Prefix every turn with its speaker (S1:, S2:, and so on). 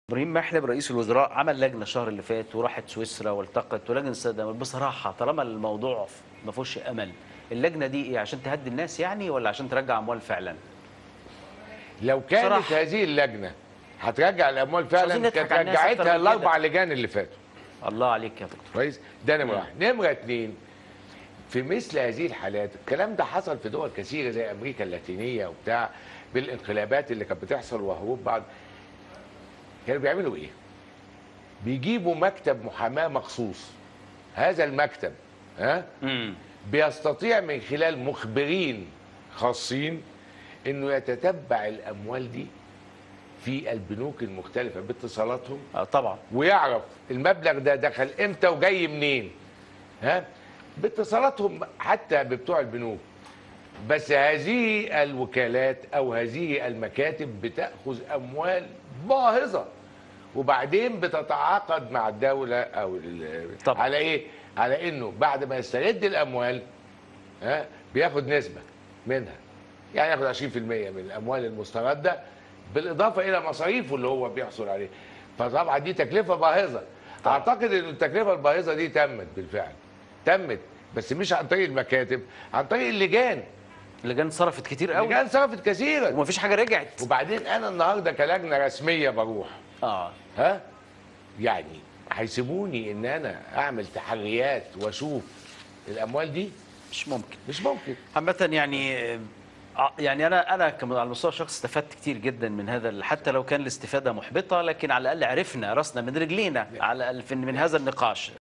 S1: ابراهيم محلب رئيس الوزراء عمل لجنه الشهر اللي فات وراحت سويسرا والتقت ولجنه السيد بصراحه طالما الموضوع ما فيهوش امل اللجنه دي ايه عشان تهدي الناس يعني ولا عشان ترجع اموال فعلا
S2: لو كانت
S1: بصراحة.
S2: هذه اللجنه هترجع الاموال
S1: عايزين
S2: فعلا
S1: نضحك
S2: كانت
S1: على الناس أكتر
S2: رجعتها
S1: من كده.
S2: الاربع لجان اللي فاتوا
S1: الله عليك يا دكتور
S2: كويس ده نمره واحد نمره اثنين في مثل هذه الحالات الكلام ده حصل في دول كثيره زي امريكا اللاتينيه وبتاع بالانقلابات اللي كانت بتحصل وهروب بعض كانوا بيعملوا ايه؟ بيجيبوا مكتب محاماه مخصوص هذا المكتب ها
S1: امم
S2: بيستطيع من خلال مخبرين خاصين انه يتتبع الاموال دي في البنوك المختلفه باتصالاتهم
S1: آه طبعا
S2: ويعرف المبلغ ده دخل امتى وجاي منين ها باتصالاتهم حتى بتوع البنوك بس هذه الوكالات او هذه المكاتب بتاخذ اموال باهظه وبعدين بتتعاقد مع الدوله او ال-
S1: طبعا.
S2: على ايه على انه بعد ما يسترد الاموال ها بياخد نسبه منها يعني ياخد 20% من الاموال المسترده بالاضافه الى مصاريفه اللي هو بيحصل عليه فطبعا دي تكلفه باهظه
S1: طبعا.
S2: اعتقد ان التكلفه الباهظه دي تمت بالفعل تمت بس مش عن طريق المكاتب عن طريق اللجان
S1: اللجان صرفت كتير قوي
S2: اللجان صرفت كثيرا
S1: ومفيش حاجه رجعت
S2: وبعدين انا النهارده كلجنه رسميه بروح
S1: اه
S2: ها يعني هيسيبوني ان انا اعمل تحريات واشوف الاموال دي
S1: مش ممكن
S2: مش ممكن
S1: عامة يعني آه، يعني انا انا كم- على المستوى الشخصي استفدت كتير جدا من هذا ال- حتى لو كان الاستفاده محبطه لكن على الاقل عرفنا راسنا من رجلينا على الأقل في- من هذا النقاش